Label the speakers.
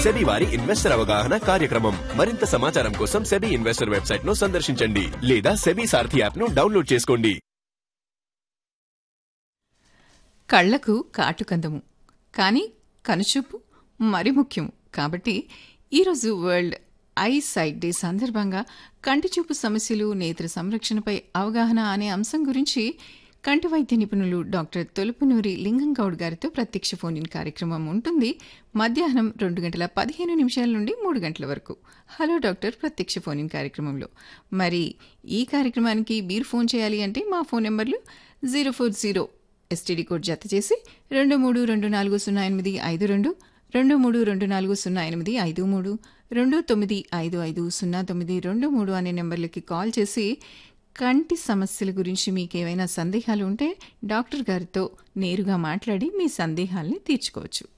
Speaker 1: SEBI వారి investor అవగాహన కార్యక్రమం మరింత సమాచారం కోసం సెబీ ఇన్వెస్టర్ వెబ్సైట్ ను సందర్శించండి లేదా సెబీ సారథి యాప్ ను డౌన్లోడ్ చేసుకోండి
Speaker 2: కళ్లకు కాటుకందము కానీ కనుచూపు మరి ముఖ్యం కాబట్టి ఈరోజు వరల్డ్ ఐ సైట్ డే సందర్భంగా కంటిచూపు సమస్యలు నేత్ర సంరక్షణపై అవగాహన అనే అంశం గురించి కంటి వైద్య నిపుణులు డాక్టర్ తొలుపునూరి లింగంగౌడ్ గారితో ప్రత్యక్ష ఫోన్ ఇన్ కార్యక్రమం ఉంటుంది మధ్యాహ్నం రెండు గంటల పదిహేను నిమిషాల నుండి మూడు గంటల వరకు హలో డాక్టర్ ప్రత్యక్ష ఫోన్ ఇన్ కార్యక్రమంలో మరి ఈ కార్యక్రమానికి మీరు ఫోన్ చేయాలి అంటే మా ఫోన్ నెంబర్లు zero four zero STD code జత చేసి రెండు మూడు రెండు నాలుగు సున్నా ఎనిమిది ఐదు రెండు రెండు మూడు రెండు నాలుగు సున్నా ఎనిమిది ఐదు మూడు రెండు తొమ్మిది ఐదు ఐదు సున్నా తొమ్మిది రెండు మూడు అనే నెంబర్లకి కాల్ చేసి కంటి సమస్యల గురించి మీకేమైనా సందేహాలు ఉంటే డాక్టర్ గారితో నేరుగా మాట్లాడి మీ సందేహాల్ని తీర్చుకోవచ్చు